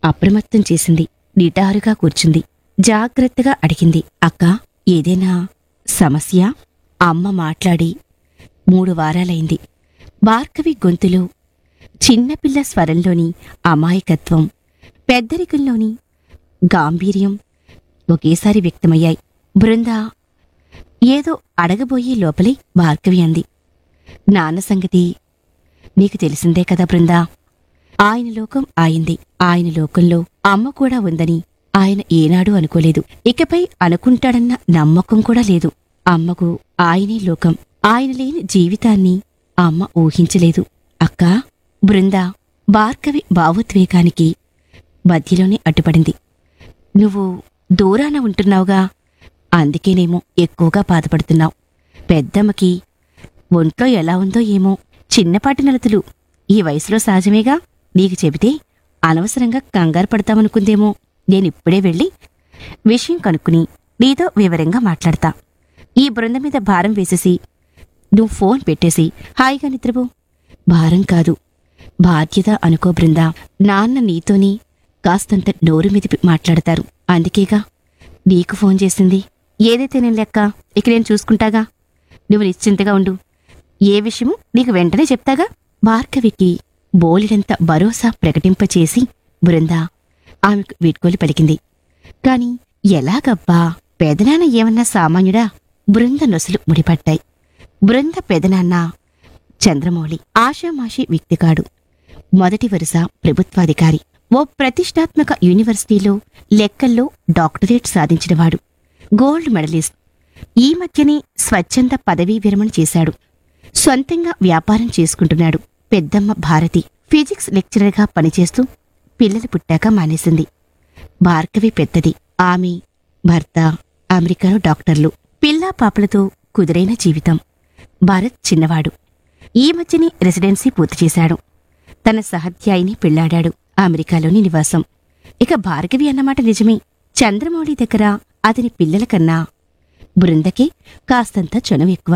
అప్రమత్తం చేసింది నిటారుగా కూర్చుంది జాగ్రత్తగా అడిగింది అక్క ఏదైనా సమస్య అమ్మ మాట్లాడి మూడు వారాలైంది భార్గవి గొంతులో చిన్నపిల్ల స్వరంలోని అమాయకత్వం పెద్దరికంలోని గాంభీర్యం ఒకేసారి వ్యక్తమయ్యాయి బృందా ఏదో అడగబోయే లోపలే భార్గవి అంది నాన్న సంగతి నీకు తెలిసిందే కదా బృందా ఆయన లోకం ఆయింది ఆయన లోకంలో అమ్మ కూడా ఉందని ఆయన ఏనాడు అనుకోలేదు ఇకపై అనుకుంటాడన్న నమ్మకం కూడా లేదు అమ్మకు ఆయనే లోకం ఆయన లేని జీవితాన్ని అమ్మ ఊహించలేదు అక్కా బృందా భార్గవి భావోద్వేగానికి మధ్యలోనే అడ్డుపడింది నువ్వు దూరాన ఉంటున్నావుగా అందుకేనేమో ఎక్కువగా బాధపడుతున్నావు పెద్దమ్మకి ఒంట్లో ఎలా ఉందో ఏమో చిన్నపాటి నలతలు ఈ వయసులో సహజమేగా నీకు చెబితే అనవసరంగా కంగారు పడతామనుకుందేమో నేనిప్పుడే వెళ్ళి విషయం కనుక్కుని నీతో వివరంగా మాట్లాడతా ఈ బృందం మీద భారం వేసేసి నువ్వు ఫోన్ పెట్టేసి హాయిగా నిద్రపో భారం కాదు బాధ్యత అనుకో బృందా నాన్న నీతోని కాస్తంత నోరు మెదిపి మాట్లాడతారు అందుకేగా నీకు ఫోన్ చేసింది ఏదైతే నేను లెక్క ఇక నేను చూసుకుంటాగా నువ్వు నిశ్చింతగా ఉండు ఏ విషయము నీకు వెంటనే చెప్తాగా భార్గవికి బోలెడంత భరోసా ప్రకటింపచేసి బృందా ఆమెకు వీడ్కోలు పలికింది కాని ఎలాగబ్బా పెదనాన్న ఏమన్నా సామాన్యుడా బృంద నొసలు ముడిపట్టాయి బృంద పెదనాన్న చంద్రమౌళి ఆషామాషి వ్యక్తికాడు మొదటి వరుస ప్రభుత్వాధికారి ఓ ప్రతిష్టాత్మక యూనివర్సిటీలో లెక్కల్లో డాక్టరేట్ సాధించినవాడు గోల్డ్ మెడలిస్ట్ ఈ మధ్యనే స్వచ్ఛంద పదవీ విరమణ చేశాడు సొంతంగా వ్యాపారం చేసుకుంటున్నాడు పెద్దమ్మ భారతి ఫిజిక్స్ లెక్చరర్గా పనిచేస్తూ పిల్లలు పుట్టాక మానేసింది భార్గవి పెద్దది ఆమె భర్త అమెరికాలో డాక్టర్లు పిల్లా పాపలతో కుదురైన జీవితం భారత్ చిన్నవాడు ఈ మధ్యనే రెసిడెన్సీ పూర్తి చేశాడు తన సహధ్యాయిని పెళ్లాడాడు అమెరికాలోని నివాసం ఇక భార్గవి అన్నమాట నిజమే చంద్రమౌళి దగ్గర అతని పిల్లల కన్నా బృందకి కాస్తంత చనువు ఎక్కువ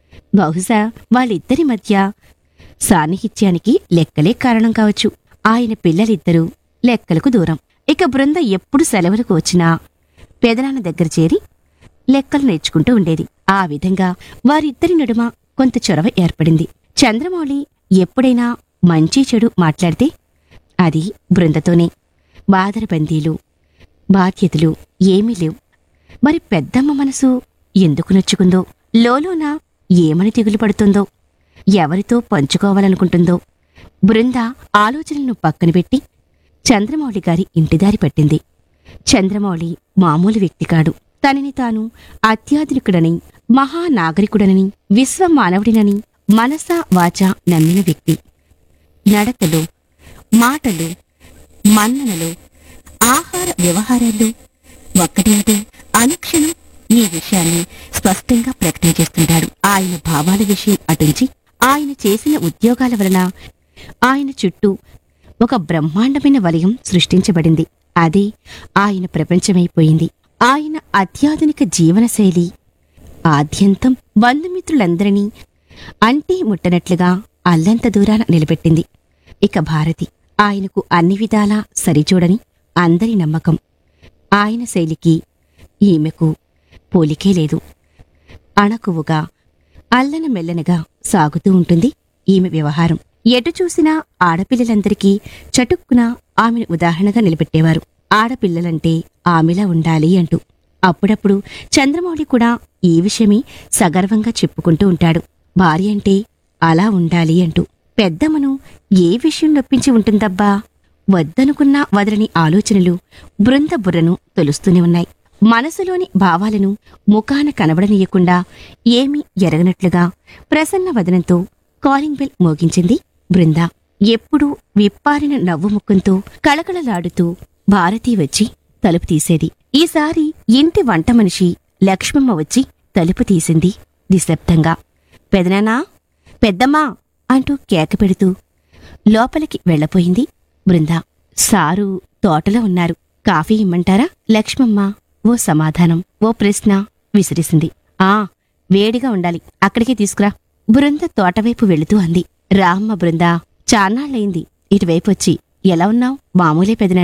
బహుశా వాళ్ళిద్దరి మధ్య సాన్నిహిత్యానికి లెక్కలే కారణం కావచ్చు ఆయన పిల్లలిద్దరూ లెక్కలకు దూరం ఇక బృంద ఎప్పుడు సెలవులకు వచ్చినా పెదనాన్న దగ్గర చేరి లెక్కలు నేర్చుకుంటూ ఉండేది ఆ విధంగా వారిద్దరి నడుమ కొంత చొరవ ఏర్పడింది చంద్రమౌళి ఎప్పుడైనా మంచి చెడు మాట్లాడితే అది బృందతోనే బాదరబందీలు బాధ్యతలు ఏమీ లేవు మరి పెద్దమ్మ మనసు ఎందుకు నొచ్చుకుందో లోలోన ఏమని దిగులు పడుతుందో ఎవరితో పంచుకోవాలనుకుంటుందో బృంద ఆలోచనలను పక్కన పెట్టి చంద్రమౌళి గారి ఇంటిదారి పట్టింది చంద్రమౌళి మామూలు వ్యక్తి కాడు తనని తాను అత్యాధునికుడని మహానాగరికుడనని విశ్వమానవుడినని మనస వాచ నమ్మిన వ్యక్తి నడకలు మాటలు మన్ననలు ఆహార వ్యవహారాల్లో ఒక్కటేంటి అనుక్షణం ఈ విషయాన్ని స్పష్టంగా ప్రకటించేస్తుంటాడు ఆయన భావాల విషయం అటుంచి ఆయన చేసిన ఉద్యోగాల వలన ఆయన చుట్టూ ఒక బ్రహ్మాండమైన వలయం సృష్టించబడింది అదే ఆయన ప్రపంచమైపోయింది ఆయన అత్యాధునిక జీవనశైలి ఆద్యంతం బంధుమిత్రులందరినీ అంటీ ముట్టనట్లుగా అల్లంత దూరాన నిలబెట్టింది ఇక భారతి ఆయనకు అన్ని విధాలా సరిచూడని అందరి నమ్మకం ఆయన శైలికి ఈమెకు పోలికే లేదు అణకువుగా అల్లన మెల్లనగా సాగుతూ ఉంటుంది ఈమె వ్యవహారం ఎటు చూసినా ఆడపిల్లలందరికీ చటుక్కున ఆమెను ఉదాహరణగా నిలబెట్టేవారు ఆడపిల్లలంటే ఆమెలా ఉండాలి అంటూ అప్పుడప్పుడు చంద్రమౌళి కూడా ఈ విషయమే సగర్వంగా చెప్పుకుంటూ ఉంటాడు భార్య అంటే అలా ఉండాలి అంటూ పెద్దమ్మను ఏ విషయం నొప్పించి ఉంటుందబ్బా వద్దనుకున్నా వదలని ఆలోచనలు బృంద బుర్రను తొలుస్తూనే ఉన్నాయి మనసులోని భావాలను ముఖాన కనబడనీయకుండా ఏమీ ఎరగనట్లుగా ప్రసన్న వదనంతో కాలింగ్ బెల్ మోగించింది బృంద ఎప్పుడూ విప్పారిన నవ్వు ముఖంతో కళకళలాడుతూ భారతి వచ్చి తలుపు తీసేది ఈసారి ఇంటి వంట మనిషి లక్ష్మమ్మ వచ్చి తలుపు తీసింది నిశ్శబ్దంగా పెదనానా పెద్దమ్మా అంటూ కేక పెడుతూ లోపలికి వెళ్ళపోయింది బృంద సారు తోటలో ఉన్నారు కాఫీ ఇమ్మంటారా లక్ష్మమ్మ ఓ సమాధానం ఓ ప్రశ్న విసిరిసింది ఆ వేడిగా ఉండాలి అక్కడికి తీసుకురా బృంద తోటవైపు వెళుతూ అంది రామ్మ బృంద చాన్నాళ్ళయింది ఇటువైపు వచ్చి ఎలా ఉన్నావు మామూలే పెదనా